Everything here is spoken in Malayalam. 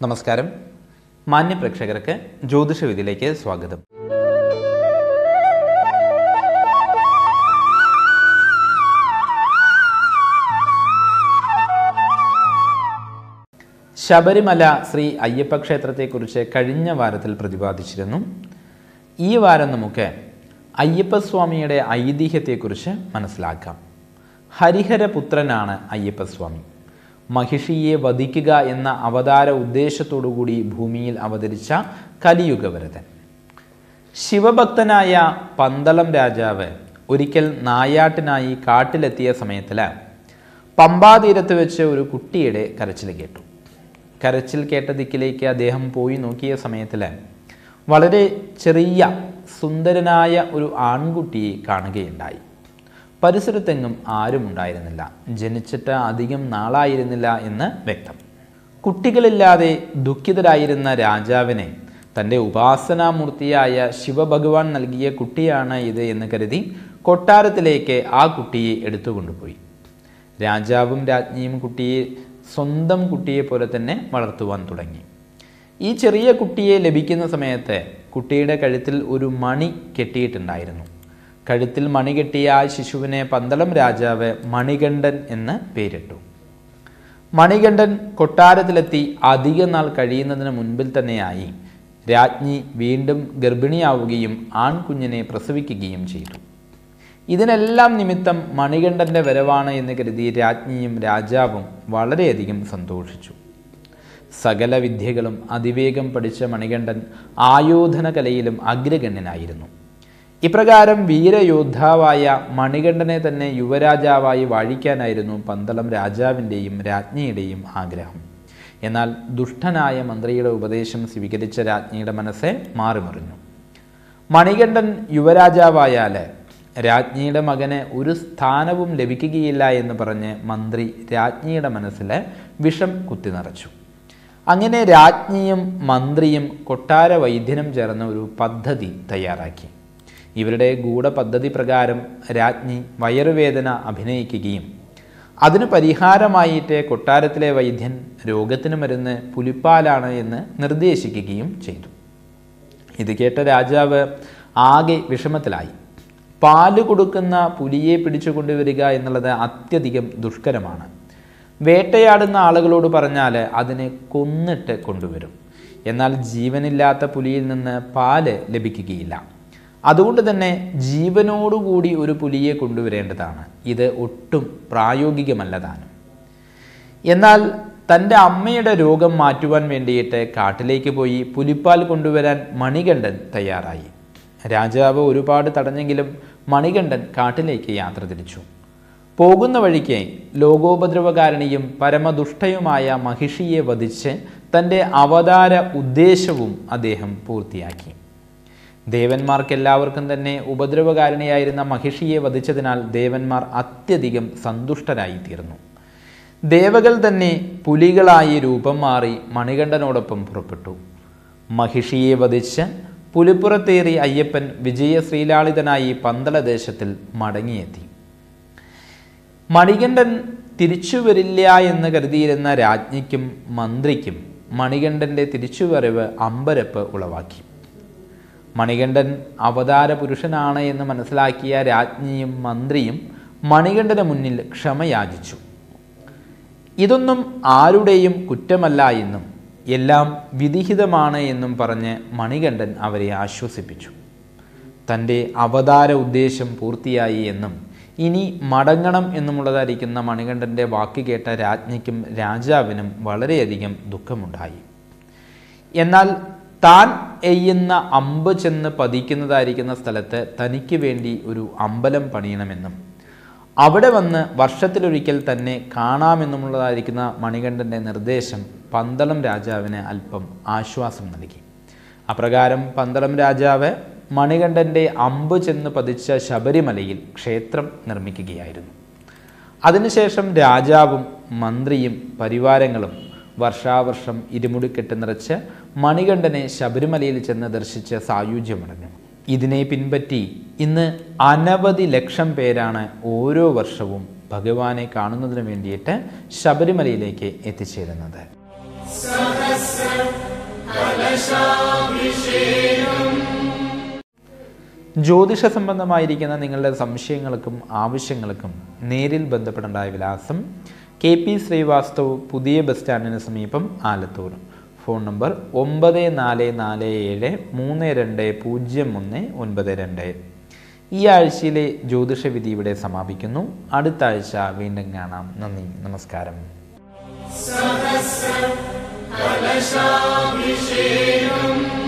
നമസ്കാരം മാന്യ പ്രേക്ഷകർക്ക് ജ്യോതിഷവിധിയിലേക്ക് സ്വാഗതം ശബരിമല ശ്രീ അയ്യപ്പ ക്ഷേത്രത്തെക്കുറിച്ച് കഴിഞ്ഞ വാരത്തിൽ പ്രതിപാദിച്ചിരുന്നു ഈ വാരം നമുക്ക് അയ്യപ്പസ്വാമിയുടെ ഐതിഹ്യത്തെക്കുറിച്ച് മനസ്സിലാക്കാം ഹരിഹരപുത്രനാണ് അയ്യപ്പസ്വാമി മഹിഷിയെ വധിക്കുക എന്ന അവതാര ഉദ്ദേശത്തോടുകൂടി ഭൂമിയിൽ അവതരിച്ച കലിയുഗവരതൻ ശിവഭക്തനായ പന്തളം രാജാവ് ഒരിക്കൽ നായാട്ടിനായി കാട്ടിലെത്തിയ സമയത്തിൽ പമ്പാതീരത്ത് വെച്ച് ഒരു കുട്ടിയുടെ കരച്ചിൽ കേട്ടു കരച്ചിൽ കേട്ട ദിക്കിലേക്ക് അദ്ദേഹം പോയി നോക്കിയ സമയത്തിൽ വളരെ ചെറിയ സുന്ദരനായ ഒരു ആൺകുട്ടിയെ കാണുകയുണ്ടായി പരിസരത്തെങ്ങും ആരും ഉണ്ടായിരുന്നില്ല ജനിച്ചിട്ട് അധികം നാളായിരുന്നില്ല എന്ന് വ്യക്തം കുട്ടികളില്ലാതെ ദുഃഖിതരായിരുന്ന രാജാവിനെ തൻ്റെ ഉപാസനാമൂർത്തിയായ ശിവഭഗവാൻ നൽകിയ കുട്ടിയാണ് ഇത് എന്ന് കരുതി കൊട്ടാരത്തിലേക്ക് ആ കുട്ടിയെ എടുത്തുകൊണ്ടുപോയി രാജാവും രാജ്ഞിയും കുട്ടിയെ സ്വന്തം കുട്ടിയെ പോലെ തന്നെ വളർത്തുവാൻ തുടങ്ങി ഈ ചെറിയ കുട്ടിയെ ലഭിക്കുന്ന സമയത്ത് കുട്ടിയുടെ കഴുത്തിൽ ഒരു മണി കെട്ടിയിട്ടുണ്ടായിരുന്നു കഴുത്തിൽ മണി കെട്ടിയ ആ ശിശുവിനെ പന്തളം രാജാവ് മണികണ്ഠൻ എന്ന് പേരിട്ടു മണികണ്ഠൻ കൊട്ടാരത്തിലെത്തി അധിക നാൾ കഴിയുന്നതിന് മുൻപിൽ തന്നെയായി രാജ്ഞി വീണ്ടും ഗർഭിണിയാവുകയും ആൺകുഞ്ഞിനെ പ്രസവിക്കുകയും ചെയ്തു ഇതിനെല്ലാം നിമിത്തം മണികണ്ഠന്റെ വരവാണ് എന്ന് കരുതി രാജ്ഞിയും രാജാവും വളരെയധികം സന്തോഷിച്ചു സകല വിദ്യകളും അതിവേഗം പഠിച്ച മണികണ്ഠൻ ആയോധന കലയിലും അഗ്രഗണ്യനായിരുന്നു ഇപ്രകാരം വീരയോദ്ധാവായ മണികണ്ഠനെ തന്നെ യുവരാജാവായി വാഴിക്കാനായിരുന്നു പന്തളം രാജാവിൻ്റെയും രാജ്ഞിയുടെയും ആഗ്രഹം എന്നാൽ ദുഷ്ടനായ മന്ത്രിയുടെ ഉപദേശം സ്വീകരിച്ച രാജ്ഞിയുടെ മനസ്സെ മാറിമറിഞ്ഞു മണികണ്ഠൻ യുവരാജാവായാൽ രാജ്ഞിയുടെ മകന് ഒരു സ്ഥാനവും ലഭിക്കുകയില്ല എന്ന് പറഞ്ഞ് മന്ത്രി രാജ്ഞിയുടെ മനസ്സിൽ വിഷം കുത്തി നിറച്ചു അങ്ങനെ രാജ്ഞിയും മന്ത്രിയും കൊട്ടാര വൈദ്യനും ചേർന്ന് ഒരു പദ്ധതി തയ്യാറാക്കി ഇവരുടെ ഗൂഢപദ്ധതി പ്രകാരം രാജ്ഞി വയറുവേദന അഭിനയിക്കുകയും അതിന് പരിഹാരമായിട്ട് കൊട്ടാരത്തിലെ വൈദ്യൻ രോഗത്തിന് മരുന്ന് പുലിപ്പാലാണ് എന്ന് നിർദ്ദേശിക്കുകയും ചെയ്തു ഇത് കേട്ട രാജാവ് ആകെ വിഷമത്തിലായി പാല് കൊടുക്കുന്ന പുലിയെ പിടിച്ചു കൊണ്ടുവരിക എന്നുള്ളത് അത്യധികം ദുഷ്കരമാണ് വേട്ടയാടുന്ന ആളുകളോട് പറഞ്ഞാൽ അതിനെ കൊന്നിട്ട് കൊണ്ടുവരും എന്നാൽ ജീവനില്ലാത്ത പുലിയിൽ നിന്ന് പാല് ലഭിക്കുകയില്ല അതുകൊണ്ട് തന്നെ ജീവനോടുകൂടി ഒരു പുലിയെ കൊണ്ടുവരേണ്ടതാണ് ഇത് ഒട്ടും പ്രായോഗികമല്ല താനും എന്നാൽ തൻ്റെ അമ്മയുടെ രോഗം മാറ്റുവാൻ വേണ്ടിയിട്ട് കാട്ടിലേക്ക് പോയി പുലിപ്പാൽ കൊണ്ടുവരാൻ മണികണ്ഠൻ തയ്യാറായി രാജാവ് ഒരുപാട് തടഞ്ഞെങ്കിലും മണികണ്ഠൻ കാട്ടിലേക്ക് യാത്ര തിരിച്ചു പോകുന്ന വഴിക്ക് ലോകോപദ്രവകാരണിയും പരമദുഷ്ടയുമായ മഹിഷിയെ വധിച്ച് തൻ്റെ അവതാര ഉദ്ദേശവും അദ്ദേഹം പൂർത്തിയാക്കി ദേവന്മാർക്കെല്ലാവർക്കും തന്നെ ഉപദ്രവകാരണിയായിരുന്ന മഹിഷിയെ വധിച്ചതിനാൽ ദേവന്മാർ അത്യധികം സന്തുഷ്ടരായി തീർന്നു ദേവകൾ തന്നെ പുലികളായി രൂപം മാറി മണികണ്ഠനോടൊപ്പം പുറപ്പെട്ടു മഹിഷിയെ വധിച്ച് പുലിപ്പുറത്തേറി അയ്യപ്പൻ വിജയ ശ്രീലാളിതനായി പന്തളദേശത്തിൽ മടങ്ങിയെത്തി മണികണ്ഠൻ തിരിച്ചു വരില്ല എന്ന് കരുതിയിരുന്ന രാജ്ഞിക്കും മന്ത്രിക്കും മണികണ്ഠന്റെ തിരിച്ചുവരവ് അമ്പരപ്പ് ഉളവാക്കി മണികണ്ഠൻ അവതാര പുരുഷനാണ് എന്ന് മനസ്സിലാക്കിയ രാജ്ഞിയും മന്ത്രിയും മണികണ്ഠന് മുന്നിൽ ക്ഷമയാചിച്ചു ഇതൊന്നും ആരുടെയും കുറ്റമല്ല എന്നും എല്ലാം വിധിഹിതമാണ് എന്നും പറഞ്ഞ് മണികണ്ഠൻ അവരെ ആശ്വസിപ്പിച്ചു തൻ്റെ അവതാര ഉദ്ദേശം പൂർത്തിയായി എന്നും ഇനി മടങ്ങണം എന്നുമുള്ളതായിരിക്കുന്ന മണികണ്ഠൻ്റെ വാക്ക് കേട്ട രാജ്ഞിക്കും രാജാവിനും വളരെയധികം ദുഃഖമുണ്ടായി എന്നാൽ താൻ എയ്യുന്ന അമ്പ് ചെന്ന് പതിക്കുന്നതായിരിക്കുന്ന സ്ഥലത്ത് തനിക്ക് വേണ്ടി ഒരു അമ്പലം പണിയണമെന്നും അവിടെ വന്ന് വർഷത്തിലൊരിക്കൽ തന്നെ കാണാമെന്നുമുള്ളതായിരിക്കുന്ന മണികണ്ഠൻ്റെ നിർദ്ദേശം പന്തളം രാജാവിന് അല്പം ആശ്വാസം നൽകി അപ്രകാരം പന്തളം രാജാവ് മണികണ്ഠൻ്റെ അമ്പ് ചെന്ന് പതിച്ച ശബരിമലയിൽ ക്ഷേത്രം നിർമ്മിക്കുകയായിരുന്നു അതിനുശേഷം രാജാവും മന്ത്രിയും പരിവാരങ്ങളും വർഷാവർഷം ഇരുമുടിക്കെട്ട് നിറച്ച് മണികണ്ഠനെ ശബരിമലയിൽ ചെന്ന് ദർശിച്ച് സായുജ്യമടഞ്ഞു ഇതിനെ പിൻപറ്റി ഇന്ന് അനവധി ലക്ഷം പേരാണ് ഓരോ വർഷവും ഭഗവാനെ കാണുന്നതിന് വേണ്ടിയിട്ട് ശബരിമലയിലേക്ക് എത്തിച്ചേരുന്നത് സഹസ്ര ജ്യോതിഷ സംബന്ധമായിരിക്കുന്ന നിങ്ങളുടെ സംശയങ്ങൾക്കും ആവശ്യങ്ങൾക്കും നേരിൽ ബന്ധപ്പെടേണ്ട വിലാസം കെ പി ശ്രീവാസ്തവ് പുതിയ ബസ് സ്റ്റാൻഡിന് സമീപം ആലത്തൂർ ഫോൺ നമ്പർ ഒമ്പത് നാല് നാല് ഏഴ് മൂന്ന് രണ്ട് പൂജ്യം ഒന്ന് ഒൻപത് രണ്ട് ഈ ആഴ്ചയിലെ ജ്യോതിഷ വിധി ഇവിടെ സമാപിക്കുന്നു അടുത്ത ആഴ്ച വീണ്ടും കാണാം നന്ദി നമസ്കാരം കലശാഭിഷേകം